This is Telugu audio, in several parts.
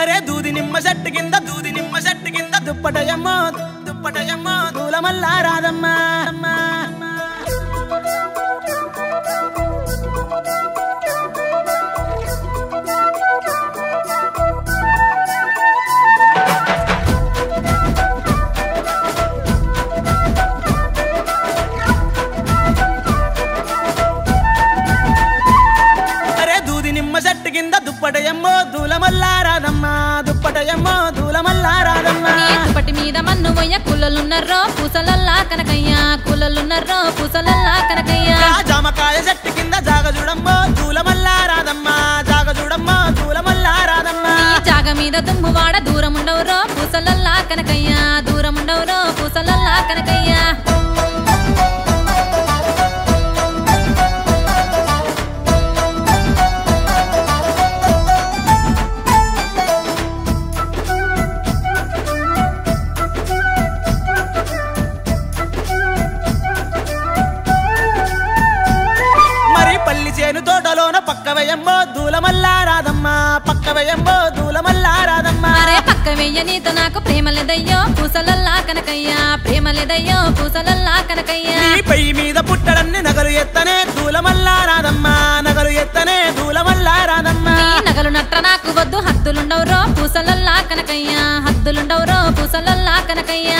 అరే దూది నిమ్మ చెట్టు కింద దూది నిమ్మ చెట్టు కింద దుప్పటయమ్మో దుప్పటయమ్మో దూలమల్లా రాదమ్మా అమ్మా, అమ్మా. అరే దూది నిమ్మ చెట్టు కింద దుప్పటయమ్మో దూలమల్లా రాదమ్మా దుప్పటయమ్మో దూలమల్లా రాదమ్మా నీ దుప్పటి మీద మన్ను పోయ కులలున్నర్రో పూసలల్లా కనకయ్య కులలున్నర్రో పూసలల్లా కనకయ్య ఆ జామకాయ చెట్టు కింద జాగ చూడమ్మో దూలమల్లా రాదమ్మా జాగ చూడమ్మో దూలమల్లా రాదమ్మా నీ జాగ మీద దుమ్ము వాడ దూరం ఉండవురో పూసలల్లా కనకయ్య దూరం ఉండవురో పూసలల్లా కనకయ్య మరి పల్లి చేను తోటలోన పక్క వేయమ్మో దూలమల్లా రాదమ్మా పక్క వేయమ్మో దూలమల్లా రాదమ్మా అరే పక్క వెయ్య నీతో నాకు ప్రేమ లేదయ్యో పూసలల్లా కనకయ్య ప్రేమ లేదయ్యో పూసలల్లా కనకయ్య నీ పై మీద పుట్టడన్ని నగలు ఎత్తనే దూలమల్లా రాదమ్మా నగలు ఎత్తనే దూలమల్లా రాదమ్మా నీ నగలు నట్ర నాకు వద్దు హద్దులుండవురో పూసలల్లా కనకయ్య హద్దులుండవురో పూసలల్లా కనకయ్య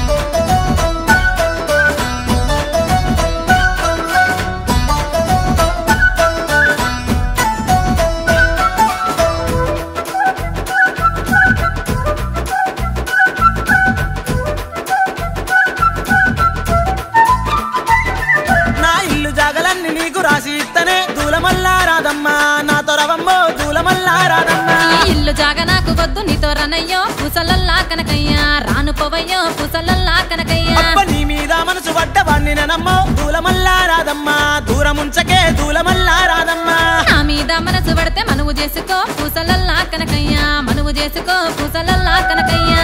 నా ఇల్లు జాగలన్నీ నీకు రాసి ఇత్తనే దూలమల్లా రాదమ్మా నాతో రవమ్మో దూలమల్లా రాదమ్మా ఈ ఇల్లు జాగ నాకు వద్దు నీతో రనయ్యో పూసలల్లా కనకయ్య రాను పోవయ్యో పూసలల్లా కనకయ్య అప్ప నీ మీద మనసు పడ్డ వాణ్ణి నమ్మో దూలమల్లా రాదమ్మా దూరముంచకే దూలమల్లా రాదమ్మా నా మీద మనసు పడితే మనువు చేసుకో పూసలల్లా కనకయ్య మనువు చేసుకో పూసలల్లా కనకయ్య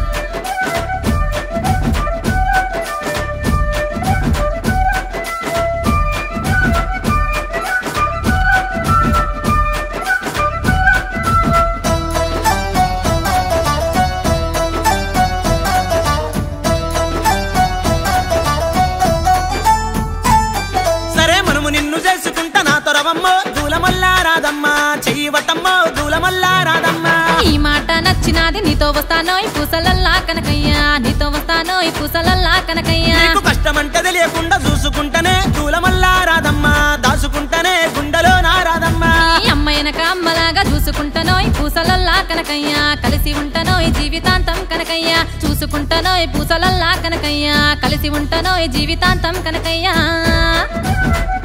సరే మనము నిన్ను చేసుకుంటా నాతో రవమ్మో దూలమల్లా రాదమ్మా చెయ్యి వటమ్మో దూలమల్లా రాదమ్మా ఈ మాట నచ్చినాది నీతో వస్తానోయ్ పూసలల్లా కనకయ్య నీతో వస్తానోయ్ పూసలల్లా కనకయ్య నీకు కష్టమంటే తెలియకుండా చూసుకుంటనే దూలమల్లా రాదమ్మా దాచుకుంటనే గుండెలో నా రాదమ్మా ఈ అమ్మాయినక అమ్మలాగా చూసుకుంటానోయ్ పూసలల్లా కనకయ్య కలిసి ఉంటానోయ్ జీవితాంతం కనకయ్య చూసుకుంటానోయ్ పూసలల్లా కనకయ్య కలిసి ఉంటానోయ్ జీవితాంతం కనకయ్య